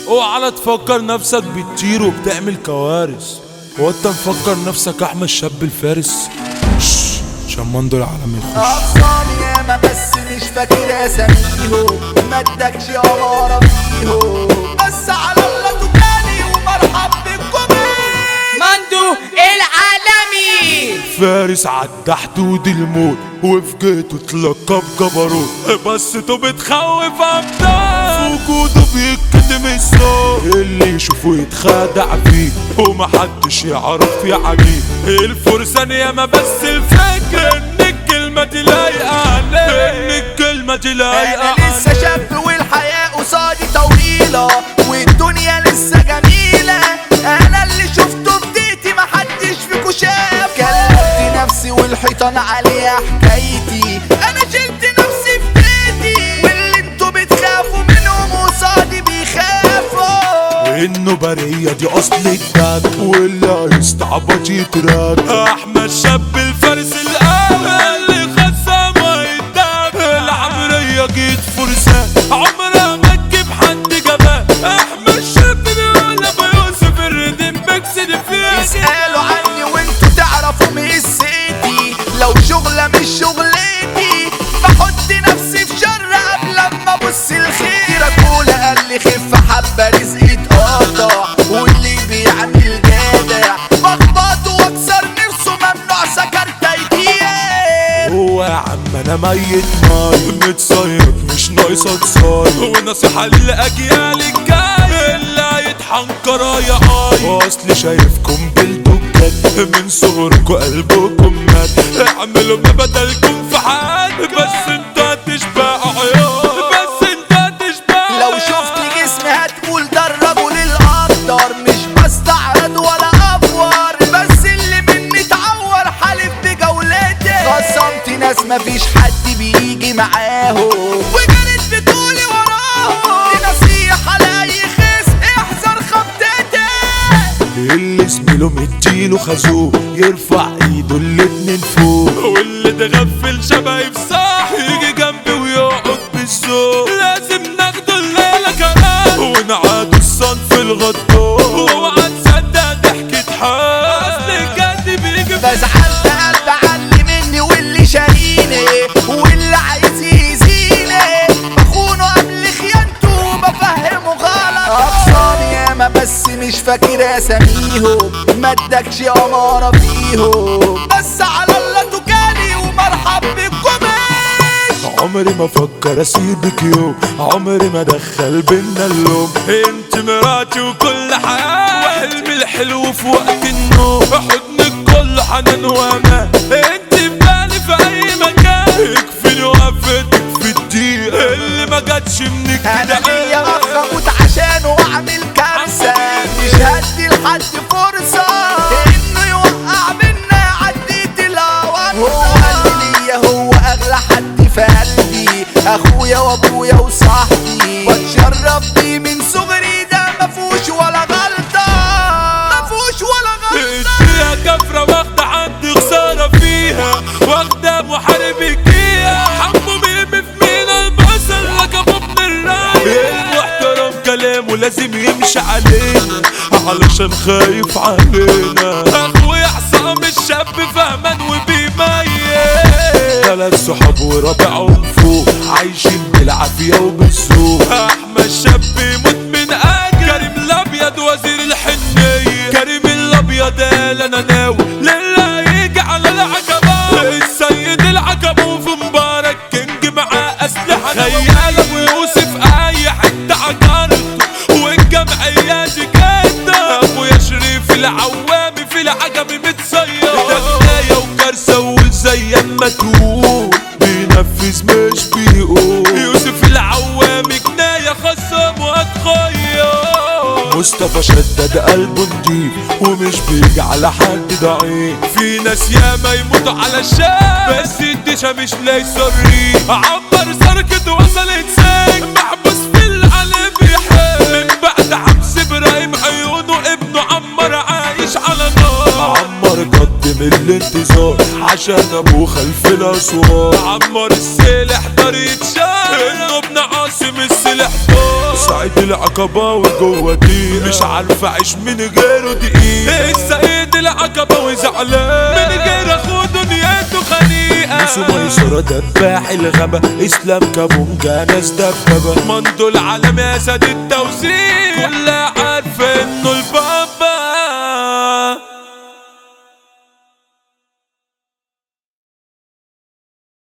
اوعى تفكر نفسك بتطير وبتعمل كوارث هو انت مفكر نفسك احمد شاب الفارس شش، شمان دول عالم يخش أقصاني ياما بس مش فاكر أساميهم ما ادكش أمارة فيهم بس على الله تجاني ومرحب بكم مندو العالمي فارس عدى حدود الموت وفي جيته اتلقى بجبروت بس تو بتخوف ابطال في وجوده بيتكتم الصوت اللي يشوفه يتخادع فيه ومحدش يعرف يعديه الفرسان ياما بس الفكر ان الكلمة دي لايقة عليه ان الكلمة دي لايقة أنا لسه شاب والحياة قصادي طويلة والدنيا لسه جميلة أنا اللي شفته في بيتي محدش فيكو شاف كلمت نفسي والحيطان عليها حكايتي أنا شلت نفسي في بيتي واللي انتوا بتخافوا منهم قصادي بيخافوا انه برية دي اصل الجد واللي هيستعبط يترد احمد شاب الفارس الاول اللي خصم ويداب العمرية جيت فرسان عمرها ما تجيب حد جبان احمد شاب بيقول ابو يوسف الرديم بكسد فيه اسألوا عني وانتوا تعرفوا مسيتي لو شغلة مش شغلتي بحط نفسي في شر قبل ما ابص الخير اقول قال لي خف حبة رزقي اتقطع واللي بيعمل جدع بخبطه واكسر نفسه ممنوع سكرت ايديه هو يا عم انا ميت ماي متصيد مش ناقصة تصايد ونصيحة للاجيال الجاية اللي هيطحن كرايا اي اصل شايفكم بالدكات من صغركم قلبكم مات اعملوا ما بدلكم في حد بس انتوا هتشبعوا عيال بس انتوا هتشبعوا لو شفت جسمي هتقول ده الرجل الاقدر مش بستعرض ولا افور بس اللي مني اتعور حالف بجولتي خصمت ناس مفيش حد بيجي معاهم وجريت بطولي وراهم دي نصيحة لأي خصم احذر خبطتي اللي زميله مديله خازوق يرفع ايده الاتنين فوق واللي تغفل شبهي في صاح يجي جنبي ويقعد بالذوق لازم ناخده الليله كمان ونعادوا الصنف الغدار واوعى تصدق ضحكة حال اصل الجد بيجي بزعلت قلب علي مني واللي شاريني واللي عايز يأذيني بخونه قبل خيانته بفهمه غلط أقصاني ياما بس مش فاكر أساميهم ما ادكش أمارة فيهم بس على الله تجاني ومرحب بكم عمري ما فكر اسيبك يوم عمري ما دخل بينا اللوم انت مراتي وكل حاجه وحلمي الحلو في وقت النوم حضنك كله حنان وامان انت في بالي في اي مكان يكفيني وقفتك في الدقيق اللي ما جاتش منك انا كده ليا اخ اموت عشانه واعمل كارثه مش هدي لحد فرصه انه يوقع بينا عديت الهوى هو قلبي ليا هو اغلى حد في قلبي اخويا وابويا وصاحبي واتشرف بيه من صغري ده مفوش ولا غلطه مفوش ولا غلطه فيها كفرة واخدة عندي خسارة فيها واخدة محارب الجيها حمو ميم في مينا البصل لك ابو ابن الراية المحترم كلامه لازم يمشي علينا علشان خايف علينا اخويا حسام الشاب فهمان وبيميز ثلاث صحاب ورابعهم فوق عايشين بالعافية وبالذوق احمد شاب يموت من اجل كريم الابيض وزير الحنية كريم الابيض قال انا ناوي لله يجي على العجبة السيد العجب وفي مبارك كينج معاه اسلحة خيال ابو يوسف اي حتة عجرته والجمعية دي كده ابويا شريف العوامي في العجب متصير ده بداية وكارثة وزي ما تقول بينفذ مش بيقول يوسف العوامي جناية خصم واتخير مصطفى شدد قلبه نضيف ومش بيجي على حد ضعيف في ناس ياما يموتوا على الشام بس الدشا مش لاقي صريح عمر سركت وصلت سجن محبوس في العالم بيحب من بعد حبس ابراهيم عيونه ابنه عمر عايش على نار عمر قدم الانتظار عشان ابوه خلف الاسوار عمر السيل احضر يتشال انه ابن عاصم السلاح فوق سعيد العقباوي جوه دي مش عارف اعيش من غيره دقيقة السيد العقباوي زعلان من غير اخو دنيته خنيقة ميسو ميسرة دباح الغابة اسلام كابونجا ناس دبابة مندو العالم يا سيد التوزيع كلها عارفة